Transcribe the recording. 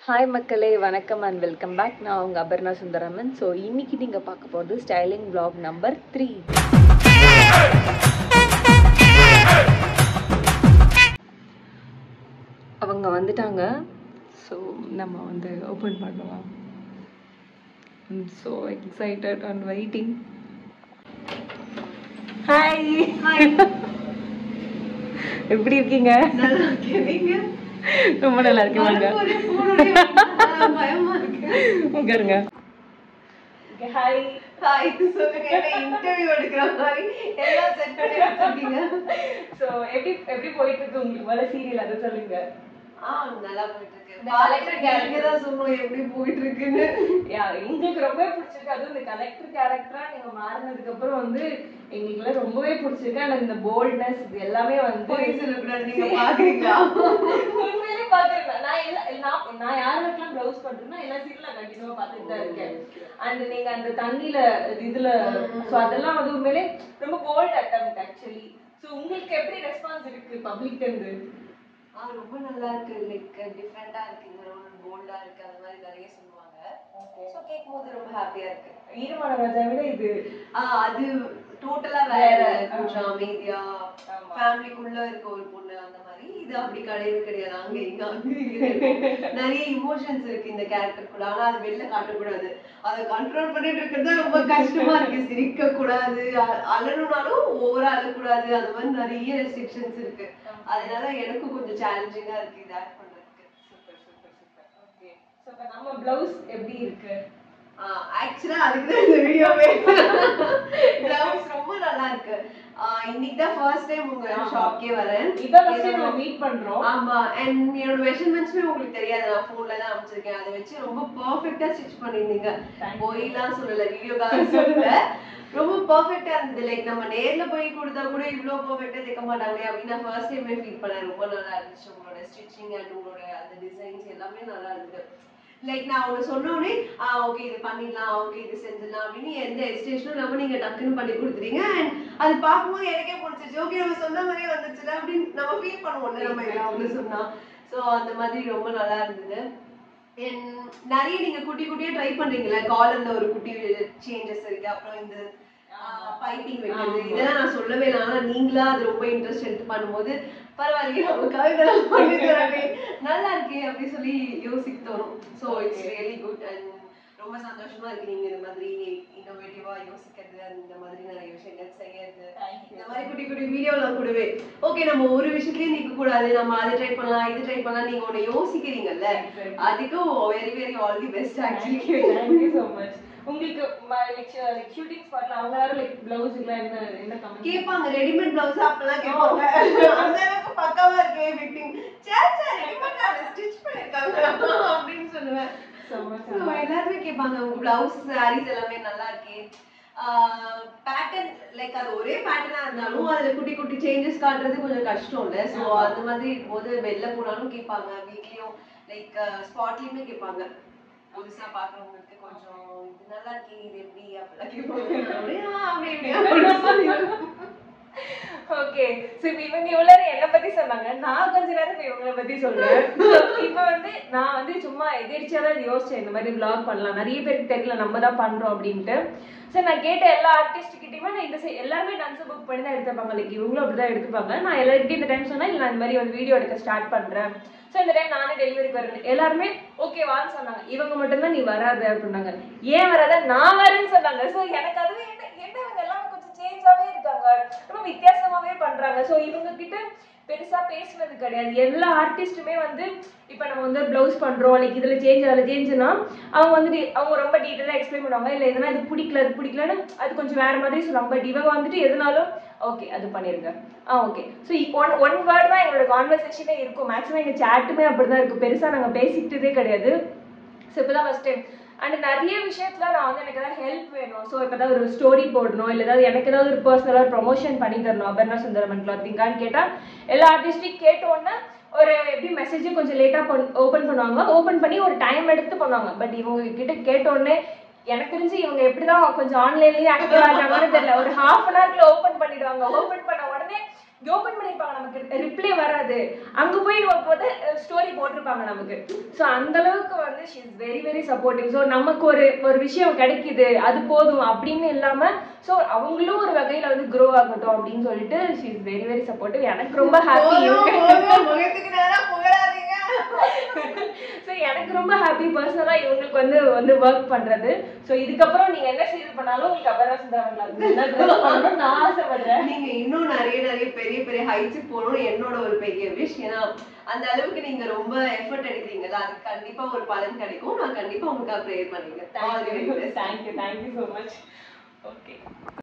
Hi மக்களே வணக்கம் and welcome back நான் உங்கள் அபர்ணா சுந்தரமன் ஸோ இன்னைக்கு நீங்கள் பார்க்க போகிறது ஸ்டைலிங் vlog நம்பர் த்ரீ அவங்க வந்துட்டாங்க ஸோ நம்ம வந்து ஓப்பன் பண்ணலாம் so excited and waiting hi எப்படி இருக்கீங்க ரொம்ப நல்லா இருக்கீங்க உட்காருங்க ஹாய் ஸோ எப்படி எப்படி போயிட்டு இருக்கு உங்களுக்கு வர சீரியல் அதை சொல்லுங்க யா எங்களுக்கு ரொம்பவே பிடிச்சிருக்கு அதுவும் இந்த கலெக்டர் கேரக்டரா நீங்க மாறினதுக்கு அப்புறம் வந்து எங்களுக்குலாம் ரொம்பவே பிடிச்சிருக்கு ஆனா இந்த போல்ட்னஸ் இது எல்லாமே வந்து உண்மையிலே பாக்குறேன் நான் எல்லா நான் நான் யாருக்கெல்லாம் ப்ளவுஸ் பண்றேன்னா எல்லா சீரியல் நான் கண்டினியூவா பார்த்துட்டு தான் இருக்கேன் அண்ட் நீங்க அந்த தண்ணியில இதுல சோ அதெல்லாம் வந்து உண்மையிலே ரொம்ப போல்ட் அட்டம் ஆக்சுவலி சோ உங்களுக்கு எப்படி ரெஸ்பான்ஸ் இருக்கு பப்ளிக் இருந்து ரொம்ப நல்லா இருக்கு லைக் டிஃப்ரெண்டா இருக்கு இந்த ரோல் போல்டா இருக்கு அந்த மாதிரி நிறைய சொல்லுவாங்க ஸோ கேட்கும் போது ரொம்ப ஹாப்பியா இருக்கு ஈரமான ராஜா விட இது ஆஹ் அது டோட்டலா வேற வேற. கொஞ்சம் அமைதியா ஆமா. ஃபேமிலிக்குள்ள இருக்க ஒரு பொண்ணு அந்த மாதிரி இது அப்படி கிடையவே கிடையாது அங்க இங்க அங்க இங்க இருக்கும். நிறைய இமோஷன்ஸ் இருக்கு இந்த கேரக்டருக்குள்ள ஆனா அது வெளில காட்டக்கூடாது அதை கண்ட்ரோல் பண்ணிட்டு இருக்கிறது தான் ரொம்ப கஷ்டமா இருக்கு சிரிக்க கூடாது அ- அழணும்னாலும் ஓவரா அழக்கூடாது அந்த மாதிரி நிறைய ரெஸ்ட்ரிக்ஷன்ஸ் இருக்கு அதனால எனக்கும் கொஞ்சம் சேலஞ்சிங்கா இருக்கு இது ஆக்ட் பண்றதுக்கு super super super okay so இப்ப நம்ம ப்ளவுஸ் எப்படி இருக்கு ஆக்சுவலா அதுக்கு தான் இந்த வீடியோவே பிளவுஸ் ரொம்ப நல்லா இருக்கு ஆஹ் இன்னைக்கு தான் ஃபர்ஸ்ட் டைம் உங்க ஆமா. ஷாப்க்கே வரேன் இதான் ஃபர்ஸ்ட் டைம் நம்ம மீட் பண்றோம் ஆமா அண்ட் என்னோட மெஷர்மெண்ட்ஸ்மே உங்களுக்கு தெரியாது நான் போன்ல தான் அமைச்சிருக்கேன் அதை வச்சு ரொம்ப பர்ஃபெக்ட்டா ஸ்டிச் பண்ணிருந்தீங்க Thank you. போயிலாம் சொல்லல வீடியோக்காக சொல்லல ரொம்ப பர்ஃபெக்ட்டா இருந்தது லைக் நம்ம நேர்ல போய் கொடுத்தா கூட இவ்ளோ பர்ஃபெக்ட்டா தைக்க மாட்டாங்களே அப்படின்னு நான் ஃபர்ஸ்ட் டைமே ஃபீல் பண்ணேன் ரொம்ப நல்லா இருந்துச்சு உங்களோட ஸ்டிச்சிங் அண்ட் உங்களோட அந்த டிசைன்ஸ் எல்லாமே நல்லா இருந்தது லைக் நான் ஒன்று சொன்னோடனே ஆ ஓகே இது பண்ணிடலாம் ஓகே இது செஞ்சிடலாம் அப்படின்னு எந்த எஸ்டேஷனும் நம்ம நீங்க டக்குன்னு பண்ணி கொடுத்துறீங்க அண்ட் அது பார்க்கும்போது எனக்கே பிடிச்சிச்சு ஓகே நம்ம சொன்ன மாதிரியே வந்துச்சுல அப்படின்னு நம்ம ஃபீல் பண்ணுவோம்ல நம்ம ஏதாவது சொன்னா ஸோ அந்த மாதிரி ரொம்ப நல்லா இருந்தது And நிறைய நீங்க குட்டி குட்டியா ட்ரை பண்றீங்களா காலர்ல ஒரு குட்டி சேஞ்சஸ் இருக்கு அப்புறம் இந்த பைப்பிங் வைக்கிறது ஆமா. இதெல்லாம் நான் சொல்லவே இல்லை ஆனா நீங்களா அது ரொம்ப இன்ட்ரெஸ்ட் எடுத்து பண்ணும்போது பரவாயில்லையே நமக்காக இதெல்லாம் பண்ணி தராங்க நல்லா இருக்கே அப்படி சொல்லி யோசிக்க தோணும் so it's really good and ரொம்ப சந்தோஷமா இருக்கு நீங்க இந்த மாதிரி இன்னோவேட்டிவா யோசிக்கிறது இந்த மாதிரி நிறைய விஷயங்கள் செய்யறது இந்த மாதிரி குட்டி குட்டி வீடியோலாம் கூடவே ஓகே நம்ம ஒரு விஷயத்துலயும் நிக்க கூடாது நம்ம அதை ட்ரை பண்ணலாம் இது ட்ரை பண்ணலாம் நீங்க ஒண்ணு யோசிக்கிறீங்கல்ல Exactly. அதுக்கும் very very all the best actually thank you so much உங்களுக்கு லைக் லைக் ஷூட்டிங் ஸ்பாட்ல அவங்க எல்லாரும் லைக் ப்ளவுஸுக்குலாம் என்ன என்ன கமெண்ட் கேட்பாங்க ரெடிமேட் பிளவுஸ் அப்பெல்லாம் கேட்பாங்க அந்த அளவுக்கு பக்காவா இருக்கே ஃபிட்டிங் சே சே ரெடிமேட் ஸ்டிச் பண்ணிருக்காங்க அப்படின்னு சொல்லுவேன் So, எல்லாருமே கேட்பாங்க உங்க பிளவுஸ் சாரீஸ் எல்லாமே நல்லா இருக்கே பேட்டர்ன் லைக் அது ஒரே பேட்டர்னா இருந்தாலும் அதுல குட்டி குட்டி சேஞ்சஸ் காட்டுறது கொஞ்சம் கஷ்டம் இல்ல சோ ஆமா. அந்த மாதிரி இருக்கும்போது வெளில போனாலும் கேட்பாங்க வீட்லயும் லைக் ஸ்பாட்லயுமே கேட்பாங்க புதுசா பாக்குறவங்களுக்கு கொஞ்சம் இது நல்லா இருக்கே இது எப்படி அப்படிலாம் கேட்பாங்க அப்படியே, "ஆ, அப்படி இப்படி அப்படின்னு சொல்லிடுவேன். ஓகே சோ இப்போ இவங்க இவ்வளவு நேரம் என்ன பத்தி சொன்னாங்க நான் கொஞ்ச நேரம் இப்ப இவங்கள பத்தி சொல்றேன் இப்போ வந்து நான் வந்து சும்மா எதிர்ச்சியா தான் இது யோசிச்சேன் இந்த மாதிரி vlog பண்ணலாம் நிறைய பேருக்கு தெரியல நம்ம தான் பண்றோம் அப்படின்ட்டு சரி நான் கேட்ட எல்லா ஆர்டிஸ்ட் கிட்டயுமே நான் இந்த side- எல்லாருமே டான்ஸ் புக் பண்ணி தான் எடுத்துப்பாங்க லைக் இவங்களும் அப்படிதான் எடுத்துப்பாங்க நான் எல்லாருக்கிட்டையும் இந்த டைம் சொன்னா இல்ல நான் இந்த மாதிரி வந்து வீடியோ எடுக்க ஸ்டார்ட் பண்றேன் ஸோ இந்த டைம் நானே டெலிவரிக்கு வரேன் எல்லாருமே ஓகேவான்னு சொன்னாங்க இவங்க மட்டும்தான் நீ வராத அப்படின்னாங்க ஏன் வராத நான் வரேன்னு சொன்னாங்க ஸோ எனக்கு அதுவே என்ன என்ன இவங்க எல்லாம் கொஞ்சம் சேஞ்சாவே இருக்காங்க ரொம்ப வித்தியாசமாவே பண்றாங்க ஸோ இவங்க கிட்ட பெருசா பேசுனது கிடையாது எல்லா ஆர்டிஸ்ட்டுமே வந்து இப்போ நம்ம வந்து ப்ளவுஸ் பண்றோம் லைக் இதுல சேஞ்ச் அதில் சேஞ்சுனா அவங்க வந்துட்டு அவங்க ரொம்ப டீட்டெயிலாக எக்ஸ்பிளைன் பண்ணுவாங்க இல்லை எதனா இது பிடிக்கல இது பிடிக்கலன்னு அது கொஞ்சம் வேற மாதிரி சொல்லுவாங்க பட் இவங்க வந்துட்டு எதுனாலும் ஓகே அது பண்ணிருங்க ஆ okay so one one word தான் எங்களோட கான்வர்சேஷனே இருக்கும் மேக்ஸிமம் எங்கள் சேட்டுமே அப்படி தான் இருக்கும் பெருசாக நாங்கள் பேசிக்கிட்டதே கிடையாது ஸோ இப்போ தான் ஃபஸ்ட் டைம் அண்ட் நிறைய விஷயத்துல நான் வந்து எனக்கு ஏதாவது ஹெல்ப் வேணும் ஸோ இப்போ ஏதாவது ஒரு ஸ்டோரி போடணும் இல்லை ஏதாவது எனக்கு ஏதாவது ஒரு பர்சனலாக ப்ரொமோஷன் பண்ணி தரணும் அபர்ணா சுந்தரமன் கிளாத்திங்கான்னு கேட்டால் எல்லா ஆர்டிஸ்டையும் கேட்ட உடனே ஒரு எப்படி மெசேஜ் கொஞ்சம் லேட்டாக பண் ஓப்பன் பண்ணுவாங்க ஓப்பன் பண்ணி ஒரு டைம் எடுத்து பண்ணுவாங்க பட் இவங்க கிட்ட கேட்ட உடனே எனக்கு தெரிஞ்சு இவங்க எப்படிதான் கொஞ்சம் ஆன்லைன்லயே ஆக்டிவா இருக்காங்கன்னு தெரியல ஒரு ஹாஃப் அன் ஹவர்ல ஓபன் பண்ணிடுவாங்க ஓபன் பண்ண உடனே ஓபன் பண்ணிருப்பாங்க நமக்கு ரிப்ளை வராது அங்க போய் நம்ம போது ஸ்டோரி போட்டிருப்பாங்க நமக்கு ஸோ அந்த அளவுக்கு வந்து she is very very supportive so நமக்கு ஒரு ஒரு விஷயம் கிடைக்குது அது போதும் அப்படின்னு இல்லாம ஸோ அவங்களும் ஒரு வகையில வந்து க்ரோ ஆகட்டும் அப்படின்னு சொல்லிட்டு she is very very supportive எனக்கு ரொம்ப ஹாப்பி போதும், போதும், முகத்துக்கு நேரா புகழாதீங்க ஸோ எனக்கு ரொம்ப ஹாப்பி பர்சனலாக இவங்களுக்கு வந்து வந்து ஒர்க் பண்றது ஸோ இதுக்கப்புறம் நீங்க என்ன சீரியல் பண்ணாலும் உங்களுக்கு அபரா சுந்தரம் நான் ஆசைப்படுறேன் நீங்க இன்னும் நிறைய நிறைய பெரிய பெரிய ஹைட்ஸ் போகணும்னு என்னோட ஒரு பெரிய விஷ் ஏன்னா அந்த அளவுக்கு நீங்க ரொம்ப எஃபர்ட் எடுக்கிறீங்கல்ல அதுக்கு கண்டிப்பா ஒரு பலன் கிடைக்கும் நான் கண்டிப்பா உங்களுக்காக ப்ரேயர் பண்ணுவீங்க thank you thank you thank you so much okay